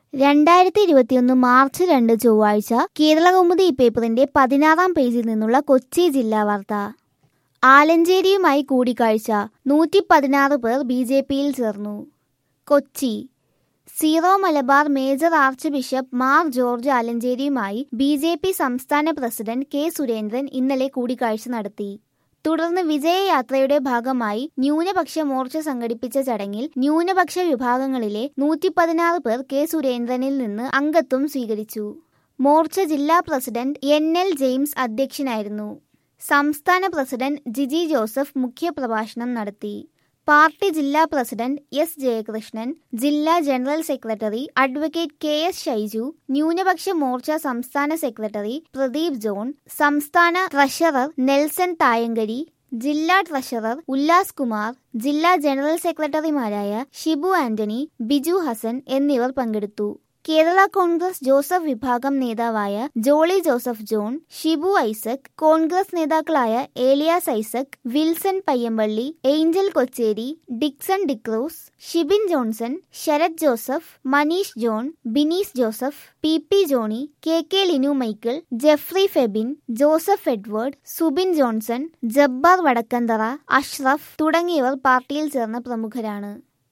രണ്ടായിരത്തി ഇരുപത്തിയൊന്ന് മാർച്ച് രണ്ട് ചൊവ്വാഴ്ച കേരളകൗമുദി പേപ്പറിന്റെ പതിനാറാം പേജിൽ നിന്നുള്ള കൊച്ചി ജില്ലാ വാർത്ത ആലഞ്ചേരിയുമായി കൂടിക്കാഴ്ച നൂറ്റി പതിനാറ് പേർ ബി ജെ പിയിൽ ചേർന്നു Kochi Syro Malabar major archbishop Mar George ആലഞ്ചേരിയുമായി ബി ജെ പി സംസ്ഥാന പ്രസിഡന്റ് കെ സുരേന്ദ്രൻ ഇന്നലെ കൂടിക്കാഴ്ച നടത്തി തുടർന്ന് വിജയയാത്രയുടെ ഭാഗമായി ന്യൂനപക്ഷ മോർച്ച സംഘടിപ്പിച്ച ചടങ്ങിൽ ന്യൂനപക്ഷ വിഭാഗങ്ങളിലെ നൂറ്റി പതിനാറ് പേർ കെ സുരേന്ദ്രനിൽ നിന്ന് അംഗത്വം സ്വീകരിച്ചു മോർച്ച ജില്ലാ പ്രസിഡന്റ് എൻ എൽ ജെയിംസ് അധ്യക്ഷനായിരുന്നു സംസ്ഥാന പ്രസിഡന്റ് ജിജി ജോസഫ് മുഖ്യപ്രഭാഷണം നടത്തി പാർട്ടി ജില്ലാ പ്രസിഡന്റ് എസ് ജയകൃഷ്ണൻ ജില്ലാ general secretary advocate K S Shaiju ന്യൂനപക്ഷ മോർച്ച സംസ്ഥാന സെക്രട്ടറി പ്രദീപ് ജോൺ സംസ്ഥാന ട്രഷറർ നെൽസൺ തായങ്കരി ജില്ലാ ട്രഷറർ ഉല്ലാസ് കുമാർ ജില്ലാ ജനറൽ സെക്രട്ടറിമാരായ ഷിബു ആന്റണി ബിജു ഹസൻ എന്നിവർ പങ്കെടുത്തു കേരള കോൺഗ്രസ് ജോസഫ് വിഭാഗം നേതാവായ ജോളി ജോസഫ് ജോൺ ഷിബു ഐസക് കോൺഗ്രസ് നേതാക്കളായ Elias Isaac Wilson Payyampally Angel Kochery Dixon D'Cruz Shibin Johnson Sarath Joseph Manish John Binees Joseph P P Johny K K Linu Michael Jeffrey Febin Joseph Edward Subin Johnson Jabbar Vadakkanthara Ashraf തുടങ്ങിയവർ പാർട്ടിയിൽ ചേർന്ന പ്രമുഖരാണ്